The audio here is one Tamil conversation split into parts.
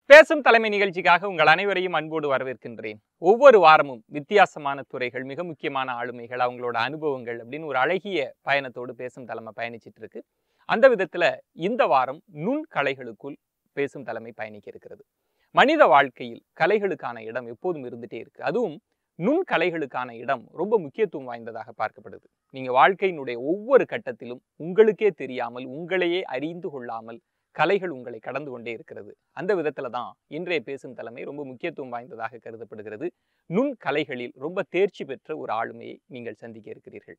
பேசும் தலைமை நிகழ்ச்சிக்காக உங்கள் அனைவரையும் அன்போடு வரவேற்கின்றேன் ஒவ்வொரு வாரமும் வித்தியாசமான துறைகள் மிக முக்கியமான ஆளுமைகள் அவங்களோட அனுபவங்கள் அப்படின்னு ஒரு அழகிய பயணத்தோடு பேசும் தலைமை பயணிச்சிட்டு இருக்கு அந்த விதத்துல இந்த வாரம் நுண் கலைகளுக்குள் பேசும் தலைமை பயணிக்க இருக்கிறது மனித வாழ்க்கையில் கலைகளுக்கான இடம் எப்போதும் இருந்துட்டே இருக்கு அதுவும் நுண் கலைகளுக்கான இடம் ரொம்ப முக்கியத்துவம் வாய்ந்ததாக பார்க்கப்படுது நீங்க வாழ்க்கையினுடைய ஒவ்வொரு கட்டத்திலும் உங்களுக்கே தெரியாமல் உங்களையே அறிந்து கொள்ளாமல் கலைகள் உங்களை கடந்து கொண்டே இருக்கிறது அந்த விதத்துல தான் இன்றைய பேசும் தலைமை ரொம்ப முக்கியத்துவம் வாய்ந்ததாக கருதப்படுகிறது நுண் கலைகளில் ரொம்ப தேர்ச்சி பெற்ற ஒரு ஆளுமையை நீங்கள் சந்திக்க இருக்கிறீர்கள்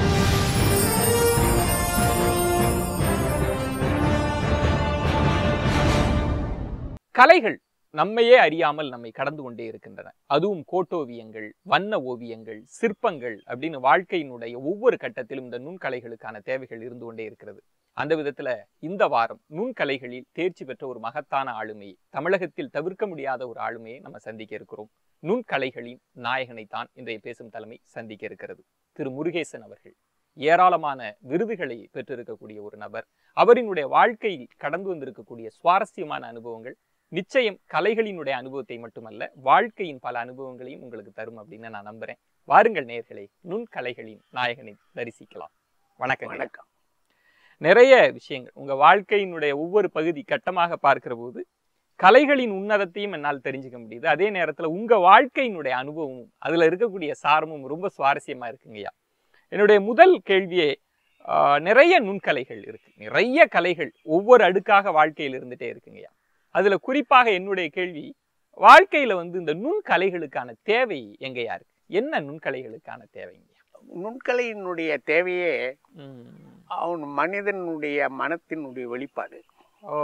கலைகள் நம்மையே அறியாமல் நம்மை கடந்து கொண்டே இருக்கின்றன அதுவும் கோட்டோவியங்கள் வண்ண ஓவியங்கள் சிற்பங்கள் அப்படின்னு வாழ்க்கையினுடைய ஒவ்வொரு கட்டத்திலும் இந்த நுண்கலைகளுக்கான தேவைகள் இருந்து கொண்டே இருக்கிறது அந்த விதத்துல இந்த வாரம் நுண்கலைகளில் தேர்ச்சி பெற்ற ஒரு மகத்தான ஆளுமையை தமிழகத்தில் தவிர்க்க முடியாத ஒரு ஆளுமையை நம்ம சந்திக்க இருக்கிறோம் நுண்கலைகளின் நாயகனை தான் இன்றைய பேசும் தலைமை சந்திக்க இருக்கிறது திரு முருகேசன் அவர்கள் ஏராளமான விருதுகளை பெற்றிருக்கக்கூடிய ஒரு நபர் அவரினுடைய வாழ்க்கையில் கடந்து வந்திருக்கக்கூடிய சுவாரஸ்யமான அனுபவங்கள் நிச்சயம் கலைகளினுடைய அனுபவத்தை மட்டுமல்ல வாழ்க்கையின் பல அனுபவங்களையும் உங்களுக்கு தரும் அப்படின்னு நான் நம்புறேன் வாருங்கள் நேயர்களே நுண்கலைகளின் நாயகனை தரிசிக்கலாம் வணக்கம் வணக்கம் நிறைய விஷயங்கள் உங்க வாழ்க்கையினுடைய ஒவ்வொரு பகுதி கட்டமாக பார்க்கிற போது கலைகளின் உன்னதத்தையும் என்னால் தெரிஞ்சுக்க முடியுது அதே நேரத்துல உங்க வாழ்க்கையினுடைய அனுபவமும் அதுல இருக்கக்கூடிய சாரமும் ரொம்ப சுவாரஸ்யமா இருக்குங்கய்யா என்னுடைய முதல் கேள்வியே ஆஹ், நிறைய நுண்கலைகள் இருக்கு நிறைய கலைகள் ஒவ்வொரு அடுக்காக வாழ்க்கையில் இருந்துட்டே இருக்குங்கய்யா அதுல குறிப்பாக என்னுடைய கேள்வி வாழ்க்கையில வந்து இந்த நுண்கலைகளுக்கான தேவை எங்கேயா இருக்கு என்ன நுண்கலைகளுக்கான தேவைங்கய்யா நுண்கலையினுடைய தேவையே ம். அவன் மனிதனுடைய மனத்தினுடைய வெளிப்பாடு ஓ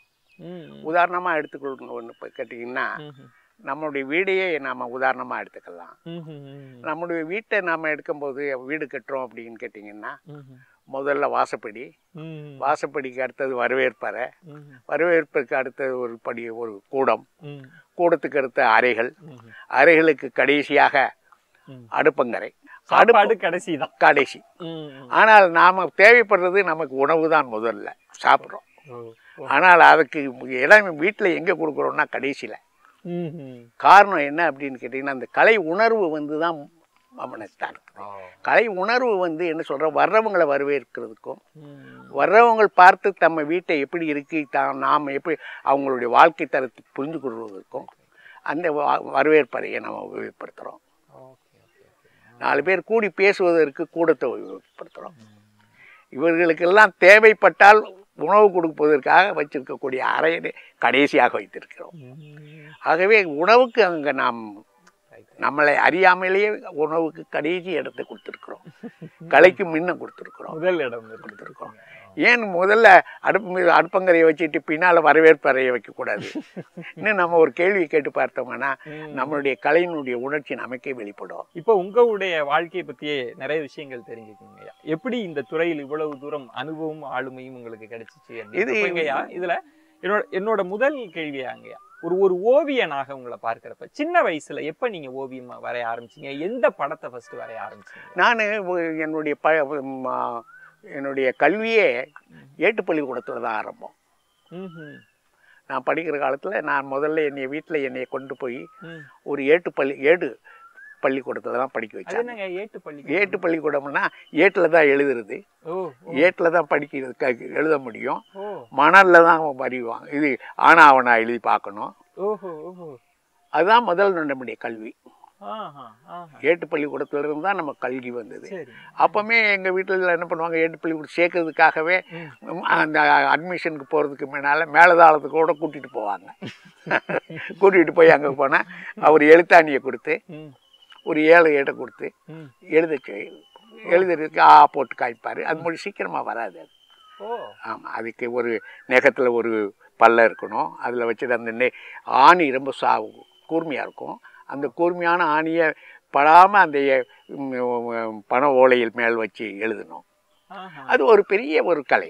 ம். உதாரணமா எடுத்துக்கொள்ளணும் ஒன்று இப்போ கேட்டிங்கன்னா ம்ஹும். நம்மளுடைய வீடையே நாம உதாரணமா எடுத்துக்கலாம் ம்ஹும். நம்முடைய வீட்டை நாம எடுக்கும்போது வீடு கட்டுறோம் அப்படின்னு கேட்டிங்கன்னா ம்ஹும். முதல்ல வாசப்படி ம். வாசப்படிக்கு அடுத்தது வரவேற்பறை ம்ஹும். வரவேற்புக்கு அடுத்தது ஒரு படி ஒரு கூடம் ம். கூடத்துக்கு அடுத்த அறைகள் ம்ஹும். அறைகளுக்கு கடைசியாக ம். அடுப்பங்கரை சாப்பாடு கடைசிதான் கடைசி ம். ஆனால் நாம தேவைப்படுறது நமக்கு உணவு தான் முதல்ல சாப்பிட்றோம் ஓ. ஓ. ஆனால் அதுக்கு இடம் வீட்டில் எங்கே கொடுக்குறோம்னா கடைசியில் ம்ஹும். காரணம் என்ன அப்படின்னு கேட்டிங்கன்னா அந்த கலை உணர்வு வந்து தான் அவனுக்கு தான் ஓ. கலை உணர்வு வந்து என்ன சொல்கிறோம் வர்றவங்களை வரவேற்கிறதுக்கும் ம். வர்றவங்க பார்த்து நம்ம வீட்டை எப்படி இருக்கு தான் நாம் எப்படி அவங்களுடைய வாழ்க்கை தரத்தை புரிந்து கொள்வதற்கும் அந்த வ- வரவேற்பறையை நம்ம உபயோகப்படுத்துகிறோம் ஓகே, ஓகே, ஓகே. நாலு பேர் கூடி பேசுவதற்கு கூடத்தை உபயோகப்படுத்துகிறோம் இவர்களுக்கெல்லாம் தேவைப்பட்டால் உணவு கொடுப்பதற்காக வச்சிருக்கக்கூடிய அறையை கடைசியாக வைத்திருக்கிறோம் ம். ஆகவே உணவுக்கு அங்கே நாம் Right. நம்மளை அறியாமலேயே உணவுக்கு கடைசி இடத்தை கொடுத்துருக்குறோம் கலைக்கு முன்ன கொடுத்துருக்குறோம் முதல் இடம் இருக்கு. கொடுத்துருக்கோம் ஏன் முதல்ல அடுப்பு மீது அடுப்பங்கரையை வச்சுட்டு பின்னால் வரவேற்பு அறையை வைக்கக்கூடாது இன்னும் நம்ம ஒரு கேள்வி கேட்டு பார்த்தோம்னா ம். நம்மளுடைய கலையினுடைய உணர்ச்சி நமக்கே வெளிப்படும் இப்போ உங்களுடைய வாழ்க்கையை பத்தியே நிறைய விஷயங்கள் தெரிஞ்சுக்கீங்க எப்படி இந்த துறையில் இவ்வளவு தூரம் அனுபவம் ஆளுமையும் உங்களுக்கு கிடைச்சிச்சு இது- அப்படிங்கய்யா இதுல என்னோட என்னோட முதல் கேள்வியாங்கய்யா ஒரு ஒரு ஓவியனாக உங்களை பார்க்கிறப்ப சின்ன வயசுல எப்ப நீங்க ஓவியம் வரைய ஆரம்பிச்சீங்க எந்த படத்தை ஃபர்ஸ்ட் வரைய ஆரம்பிச்சீங்க நான் என்னுடைய ப ம், ஆ, என்னுடைய கல்வியே ஏட்டுப்பள்ளிக்கூடத்தில் தான் ஆரம்பம் ம்ஹும். நான் படிக்கிற காலத்தில் நான் முதல்ல என்னை வீட்டில் என்னை கொண்டு போய் ம். ஒரு ஏட்டுப்பள்ளி ஏடு பள்ளிக்கூடத்தில் தான் படிக்க அது வச்சாங்க என்னங்க ஏட்டு பள்ளி ஏட்டு பள்ளிக்கூடம்னா ஏட்டில் தான் எழுதுறது ஓ ஓ, ஏட்டில் தான் படிக்கிறது க- எழுத முடியும் ஓ மணலில் தான் வரைவாங்க இது ஆனா அவனா எழுதி பார்க்கணும் ஓஹோ ஓஹோ அதுதான் முதல் நம்முடைய கல்வி ஆஹா ஆஹா ஏட்டு பள்ளிக்கூடத்துல இருந்து தான் நம்ம கல்வி வந்தது சரி அப்பவுமே எங்கள் வீட்டில் என்ன பண்ணுவாங்க ஏட்டு பள்ளிக்கூடம் சேர்க்கறதுக்காகவே ம். ம், அந்த அட்மிஷனுக்கு போகிறதுக்கு முன்னால் மேலதாளத்துக்கு கூட கூட்டிகிட்டு போவாங்க கூட்டிகிட்டு போய் அங்கே போனால் அவர் எழுத்தாணியை கொடுத்து ம் ஒரு ஏழு ஏட்டை கொடுத்து ம் எழுத செய்- எழுதுறதுக்கு ஆ போட்டு காய்ப்பார் அது மொழி சீக்கிரமாக வராது அது ஓ ஆமாம் அதுக்கு ஒரு நெகத்தில் ஒரு பல்ல இருக்கணும் அதில் வச்சுட்டு அந்த நெ ஆணி ரொம்ப சா கூர்மையாக இருக்கும் அந்த கூர்மையான ஆணியை படாமல் அந்த ம், ம், பனை ஓலையில் மேல் வச்சு எழுதணும் ஆஹா அது ஒரு பெரிய ஒரு கலை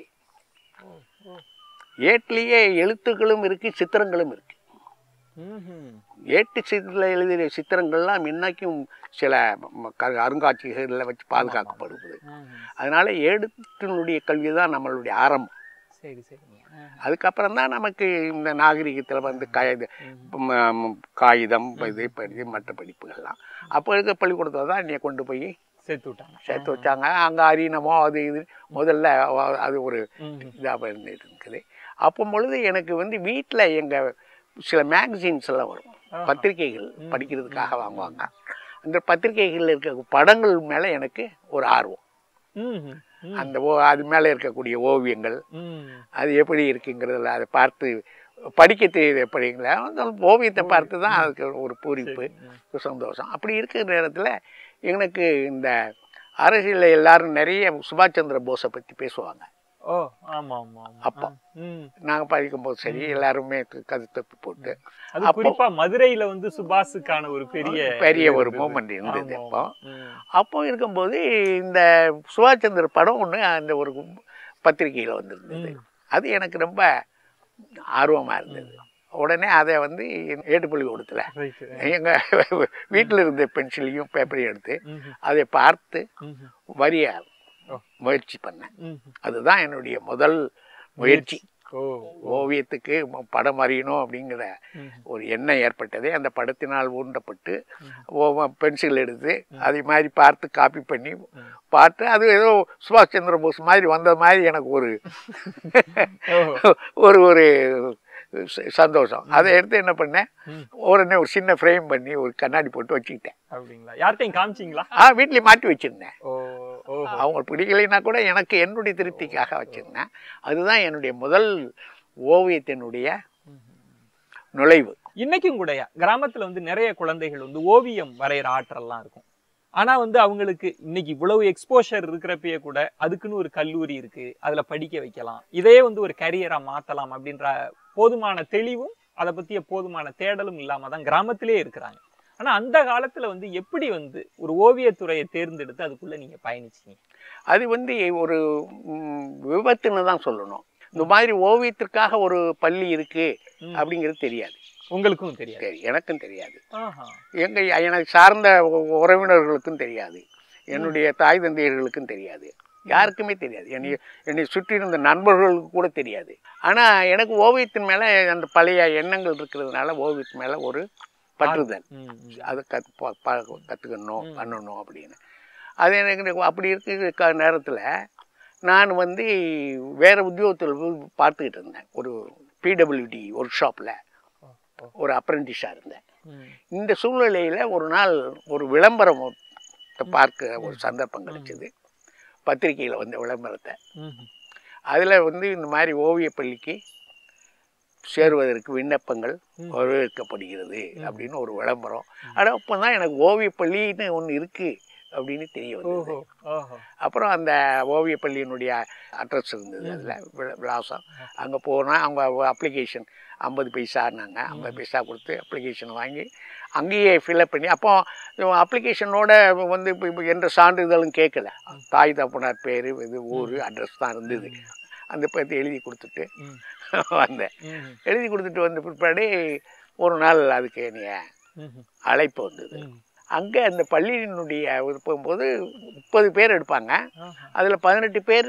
ஓ ஓ ஏட்லேயே எழுத்துக்களும் இருக்குது சித்திரங்களும் இருக்குது ம்ஹும். ஏட்டு சித்திர எழுதிய சித்திரங்கள்லாம் இன்னைக்கும் சில ம- க- அருங்காட்சியகங்களில் வச்சு பாதுகாக்கப்படுவது ம்ஹும். அதனால ஏடுத்தினுடைய கல்வி தான் நம்மளுடைய ஆரம்பம் சரி சரிங்க ஆ. அதுக்கப்புறம் தான் நமக்கு இந்த நாகரிகத்தில் வந்து காகித ம். ம- ம- காகிதம் இது படி மற்ற படிப்புகள்லாம் அப்போ இருக்க பள்ளிக்கூடத்தில் தான் என்னை கொண்டு போய் சேர்த்து விட்டாங்க சேர்த்து வச்சாங்க அங்கே அரியணமோ அது இது முதல்ல அவ- அது ஒரு ம். இதாக இருந்துட்டு இருக்குது அப்போ பொழுது எனக்கு வந்து வீட்டில் எங்கள் சில மேகசின்ஸ் எல்லாம் வரும் ஆஹா. பத்திரிகைகள் படிக்கிறதுக்காக வாங்குவாங்க அந்த பத்திரிகைகளில் இருக்க படங்கள் மேலே எனக்கு ஒரு ஆர்வம் ம். ம். அந்த ஓ அது மேலே இருக்கக்கூடிய ஓவியங்கள் ம். அது எப்படி இருக்குங்கிறதுல அதை பார்த்து படிக்க தெரியுது எப்படிங்களா அந்த ஓவியத்தை பார்த்து தான் அதுக்கு ஒரு பூரிப்பு ம். ஒரு சந்தோஷம் அப்படி இருக்கிற நேரத்தில் எனக்கு இந்த அரசியலில் எல்லாரும் நிறைய சுபாஷ் சந்திர போஸை பற்றி பேசுவாங்க ஓ ஆமா ஆமா ஆமா அப்பா. ம். நாங்கள் படிக்கும்போது சரி எல்லாருமே கருத்தப்பி போட்டு அது அப்போ- குறிப்பா மதுரையில வந்து சுபாஷுக்கான ஒரு பெரிய பெரிய இது ஒரு இருந்தது. மூமெண்ட் இருந்தது ஆமா, அப்போ ஆமா. ம். அப்போ இருக்கும்போது இந்த சுபாஷ் சந்திர படம் ஒன்று அந்த ஒரு பத்திரிகையில் வந்திருந்தது ம். அது எனக்கு ரொம்ப ஆர்வமாக இருந்தது உடனே அதை வந்து ஏட்டுப்பள்ளி கொடுத்துல Right. எங்கள் வீட்டில் இருந்த பென்சிலையும் பேப்பரையும் எடுத்து ம். அதை பார்த்து ம். வரிய ஓ. முயற்சி பண்ணேன் ம். அதுதான் என்னுடைய முதல் முயற்சி ஓ ஓவியத்துக்கு ம- படம் வரையணும் அப்படிங்கிற ம். ஒரு எண்ணம் ஏற்பட்டது அந்த படத்தினால் ஊண்டப்பட்டு பென்சில் எடுத்து அதை மாதிரி பார்த்து காப்பி பண்ணி பார்த்து அது ஏதோ சுபாஷ் சந்திர போஸ் மாதிரி வந்த மாதிரி எனக்கு ஒரு ஓ. ஒரு ஒரு ச- சந்தோஷம் அதை எடுத்து என்ன பண்ணேன் ம். உடனே ஒரு சின்ன ஃப்ரேம் பண்ணி ஒரு கண்ணாடி போட்டு வச்சுக்கிட்டேன் அப்படிங்களா யார்கிட்டயும் காமிச்சிங்களா ஆ வீட்லேயே மாட்டி வச்சிருந்தேன் ஓ ஓ அவங்க பிடிக்கலைன்னா கூட எனக்கு என்னுடைய திருப்திக்காக வச்சிருந்தேன் அதுதான் என்னுடைய முதல் ஓவியத்தினுடைய நுழைவு இன்னைக்கும் கூடயா கிராமத்துல வந்து நிறைய குழந்தைகள் வந்து ஓவியம் வரைகிற ஆற்றல்லாம் இருக்கும் ஆனா வந்து அவங்களுக்கு இன்னைக்கு இவ்வளவு எக்ஸ்போஷர் இருக்கிறப்பயே கூட அதுக்குன்னு ஒரு கல்லூரி இருக்கு அதுல படிக்க வைக்கலாம் இதே வந்து ஒரு கரியரா மாத்தலாம் அப்படின்ற போதுமான தெளிவும் அதை பத்திய போதுமான தேடலும் இல்லாம தான் கிராமத்திலே இருக்கிறாங்க ஆனா அந்த காலத்துல வந்து எப்படி வந்து ஒரு ஓவியத்துறையை தேர்ந்தெடுத்து அதுக்குள்ள நீங்க பயணிச்சீங்க அது வந்து ஒரு ம், விபத்துன்னு தான் சொல்லணும் இந்த மாதிரி ஓவியத்திற்காக ஒரு பள்ளி இருக்கு ம். அப்படிங்கிறது தெரியாது உங்களுக்கும் தெரியாது சரி எனக்கும் தெரியாது ஆஹா. எங்க எனக்கு சார்ந்த உ- உறவினர்களுக்கும் தெரியாது என்னுடைய தாய் தந்தையர்களுக்கும் தெரியாது யாருக்குமே தெரியாது என்னை என்னை சுற்றி இருந்த நண்பர்களுக்கு கூட தெரியாது ஆனால் எனக்கு ஓவியத்தின் மேலே அந்த பழைய எண்ணங்கள் இருக்கிறதுனால ஓவியத்தின் மேலே ஒரு பற்றுதல் ம், ம். அதை கத் ப- ப- கற்றுக்கணும் ம். பண்ணணும் அப்படின்னு அது எனக்கு அப்படி இருக்கிற நேரத்தில் நான் வந்து வேறு உத்தியோகத்தில் போய் பார்த்துக்கிட்டு இருந்தேன் ஒரு பிடபிள்யூடி ஒர்க் ஷாப்பில் ஓ, ஓ. ஒரு அப்ரெண்டிஸாக இருந்தேன் ம். இந்த சூழ்நிலையில் ஒரு நாள் ஒரு விளம்பரம் பார்க்க ஒரு சந்தர்ப்பம் கிடைச்சது பத்திரிக்கையில் வந்த விளம்பரத்தை ம். அதில் வந்து இந்த மாதிரி ஓவியப் பள்ளிக்கு சேருவதற்கு விண்ணப்பங்கள் ம். வரவேற்கப்படுகிறது அப்படின்னு ஒரு விளம்பரம் ஆனால் அப்போ தான் எனக்கு ஓவியப் பள்ளின்னு ஒன்று இருக்குது அப்படின்னு தெரிய வந்தது ஓஹோ ஓஹோ அப்புறம் அந்த ஓவியப் பள்ளியினுடைய அட்ரஸ் இருந்தது அதில் விலாசம் அங்கே போனால் அவங்க அப்ளிகேஷன் ஐம்பது பைசான்னாங்க ஐம்பது பைசா கொடுத்து அப்ளிகேஷன் வாங்கி அங்கேயே ஃபில்அப் பண்ணி அப்போ அப்ளிகேஷனோட வந்து இப்போ இப்போ எந்த சான்றிதழும் கேட்கல தாய் தப்புனார் பேர் இது ஊர் அட்ரஸ் தான் இருந்தது அந்த பற்றி எழுதி கொடுத்துட்டு ம். வந்தேன் ம். எழுதி கொடுத்துட்டு வந்த பிற்பாடு ஒரு நாள் அதுக்கு என்னைய ம். அழைப்பு வந்தது ம். அங்கே அந்த பள்ளியினுடைய இது போகும்போது முப்பது பேர் எடுப்பாங்க ஆஹா. அதில் பதினெட்டு பேர்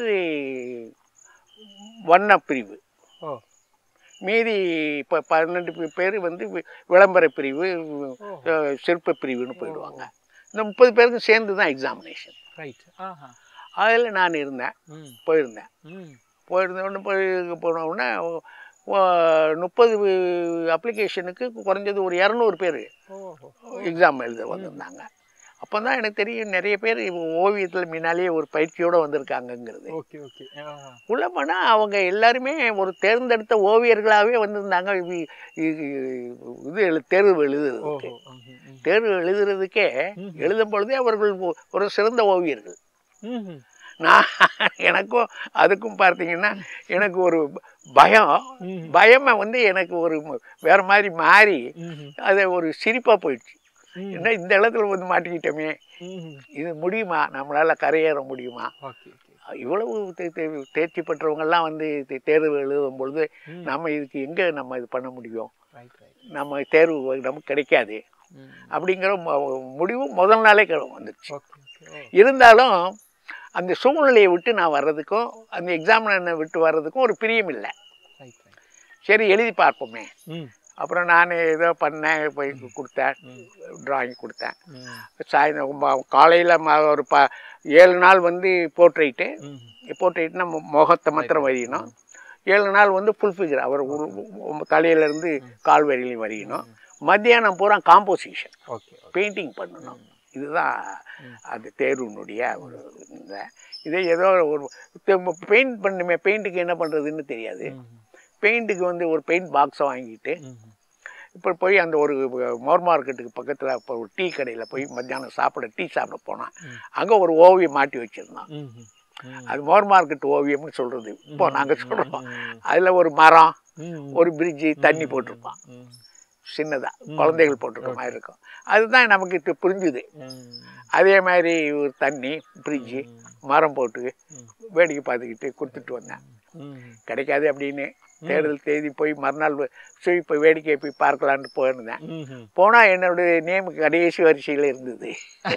வண்ண பிரிவு ஓ மீதி இப்போ பதினெட்டு பேர் வந்து வி- விளம்பர பிரிவு ஓ அஹ், சிற்ப பிரிவுன்னு போயிடுவாங்க இந்த முப்பது பேருக்கும் சேர்ந்து தான் எக்ஸாமினேஷன் ரைட் ஆஹா அதில் நான் இருந்தேன் ம் போயிருந்தேன் ம் போயிருந்த உடனே போய் போன உடனே முப்பது அப்ளிகேஷனுக்கு குறைஞ்சது ஒரு இரநூறு பேர் ஓஹோ எக்ஸாம் எழுத வந்திருந்தாங்க அப்போ தான் எனக்கு தெரியும் நிறைய பேர் ஓவியத்தில் முன்னாலேயே ஒரு பயிற்சியோடு வந்திருக்காங்கங்கிறது ஓகே ஓகே ஆஹா உள்ள போனால் அவங்க எல்லாருமே ஒரு தேர்ந்தெடுத்த ஓவியர்களாகவே வந்திருந்தாங்க இது- இது இது எழு தேர்வு எழுதுறதுக்கு ஓஹோ ம், ம், தேர்வு எழுதுறதுக்கே ம். எழுதும் பொழுதே அவர்கள் ஒ- ஒரு சிறந்த ஓவியர்கள் ம், ம், நான் எனக்கும் அதுக்கும் பார்த்தீங்கன்னா எனக்கு ஒரு பயம் ம், பயமை வந்து எனக்கு ஒரு ம- வேற மாதிரி மாறி ம், ம், அது ஒரு சிரிப்பாக போயிடுச்சு ம், என்ன இந்த இடத்துல வந்து மாட்டிக்கிட்டோமே ம். இது முடியுமா நம்மளால் கரையேற முடியுமா ஓகே ஓகே இவ்வளவு தே- தே- தேர்ச்சி பெற்றவங்கெல்லாம் வந்து தே- தேர்வு எழுதும் பொழுது ம். நம்ம இதுக்கு எங்கே நம்ம இது பண்ண முடியும் ரைட் ரைட் நம்ம தேர்வு நமக்கு கிடைக்காது ம் அப்படிங்கிற ம- முடிவு முதல் நாளே கிளம்ப வந்துடுச்சு ஓகே ஓகே ஓ இருந்தாலும் அந்த சூழ்நிலையை விட்டு நான் வர்றதுக்கும் அந்த எக்ஸாமினரை விட்டு வர்றதுக்கும் ஒரு பிரியம் இல்லை ரைட் ரைட் சரி எழுதி பார்ப்போமே ம் அப்புறம் நான் ஏதோ பண்ணேன் போய் கொடுத்தேன் ம் டிராயிங் கொடுத்தேன் ம் சாயந்தரம் காலையில் ஒரு ப ஏழு நாள் வந்து போர்ட்ரைட்டு ம் போர்ட்ரைட்னா முகத்தை மாத்திரம் வரையணும் ஏழு நாள் வந்து ஃபுல் ஃபிகர் அவர் ஒரு தலையிலேருந்து கால் வரையிலையும் வரையணும் மத்தியானம் பூரா காம்போசிஷன் ஓகே ஓகே பெயிண்டிங் பண்ணணும் இதுதான் ம். அது தேர்வுனுடைய ஒரு இந்த இதை ஏதோ ஒரு பெயிண்ட் பண்ணுமே பெயிண்ட்டுக்கு என்ன பண்ணுறதுன்னு தெரியாது ம் பெயிண்ட்டுக்கு வந்து ஒரு பெயிண்ட் பாக்ஸை வாங்கிட்டு ம் இப்போ போய் அந்த ஒரு மோர் மார்க்கெட்டுக்கு பக்கத்தில் இப்போ ஒரு டீ கடையில் போய் மத்தியானம் சாப்பிட டீ சாப்பிட போனான் ம். அங்கே ஒரு ஓவியம் மாட்டி வச்சுருந்தான் ம் ம் அது மோர் மார்க்கெட் ஓவியம்னு சொல்கிறது இப்போ நாங்கள் சொல்கிறோம் ம் அதில் ஒரு மரம் ம் ஒரு பிரிட்ஜு தண்ணி போட்டிருப்பான் ம் சின்னதாக குழந்தைகள் போட்டிருக்க மாதிரி இருக்கும் அதுதான் நமக்கு இப்போ புரிஞ்சுது ம் அதே மாதிரி ஒரு தண்ணி பிரிட்ஜு மரம் போட்டு ம். வேடிக்கை பார்த்துக்கிட்டு கொடுத்துட்டு வந்தேன் ம் கிடைக்காது அப்படின்னு தேர்தல் தேதி போய் மறுநாள் சரி போய் வேடிக்கை போய் பார்க்கலான்னு போயிருந்தேன் ம் போனால் என்னுடைய நேம் கடைசி வரிசையில் இருந்தது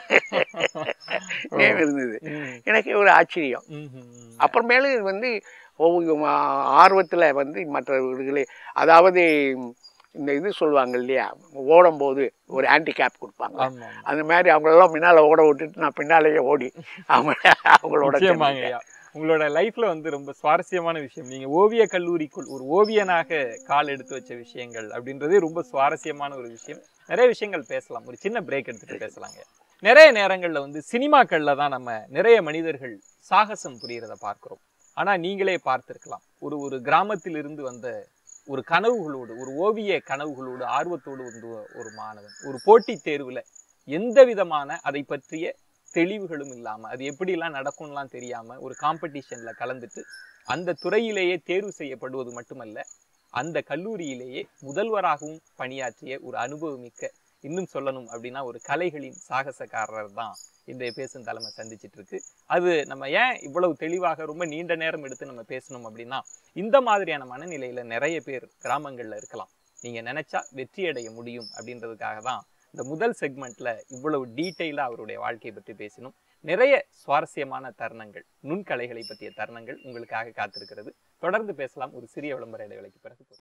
நேம் இருந்தது ம் எனக்கு ஒரு ஆச்சரியம் ம் அப்புறமேலு இது வந்து ஒவ்வொரு ஆர்வத்தில் வந்து மற்றவர்களே அதாவது இந்த இது சொல்லுவாங்க இல்லையா ஓடும்போது ஒரு ஹேண்டிகேப் கொடுப்பாங்க ஆமா அந்த மாதிரி அவங்களெல்லாம் முன்னால் ஓட விட்டுட்டு நான் பின்னாலேயே ஓடி அவங்க அவங்களோட நிச்சயமாங்க சேர்ந்துட்டேன். ஐயா உங்களோட லைஃப்ல வந்து ரொம்ப சுவாரஸ்யமான விஷயம் நீங்க ஓவிய கல்லூரிக்குள் ஒரு ஓவியனாக கால் எடுத்து வச்ச விஷயங்கள் அப்படின்றதே ரொம்ப சுவாரஸ்யமான ஒரு விஷயம் நிறைய விஷயங்கள் பேசலாம் ஒரு சின்ன பிரேக் எடுத்துட்டு பேசலாங்க நிறைய நேரங்கள்ல வந்து சினிமாக்கள்ல தான் நம்ம நிறைய மனிதர்கள் சாகசம் புரியறத பார்க்கிறோம் ஆனா நீங்களே பார்த்திருக்கலாம் ஒரு ஒரு கிராமத்தில் இருந்து வந்த ஒரு கனவுகளோடு ஒரு ஓவிய கனவுகளோடு ஆர்வத்தோடு வந்து ஒரு மாணவன் ஒரு போட்டித் தேர்வுல எந்த விதமான அதை பற்றிய தெளிவுகளும் இல்லாம அது எப்படிலாம் நடக்கும்லாம் தெரியாம ஒரு காம்படிஷன்ல கலந்துட்டு அந்த துறையிலேயே தேர்வு செய்யப்படுவது மட்டுமல்ல அந்த கல்லூரியிலேயே முதல்வராகவும் பணியாற்றிய ஒரு அனுபவமிக்க இன்னும் சொல்லணும் அப்படின்னா ஒரு கலைகளின் சாகசக்காரர் தான் இன்றைய பேசும் தலைமை சந்திச்சிட்டு இருக்கு அது நம்ம ஏன் இவ்வளவு தெளிவாக ரொம்ப நீண்ட நேரம் எடுத்து நம்ம பேசணும் அப்படின்னா இந்த மாதிரியான மனநிலையில நிறைய பேர் கிராமங்கள்ல இருக்கலாம் நீங்க நினைச்சா வெற்றி அடைய முடியும் அப்படின்றதுக்காக தான் இந்த முதல் செக்மெண்ட்ல இவ்வளவு டீட்டெயிலா அவருடைய வாழ்க்கையை பற்றி பேசினோம் நிறைய சுவாரஸ்யமான தருணங்கள் நுண்கலைகளை பற்றிய தருணங்கள் உங்களுக்காக காத்திருக்கிறது தொடர்ந்து பேசலாம் ஒரு சிறிய விளம்பர இடைவேளைக்கு பிறகு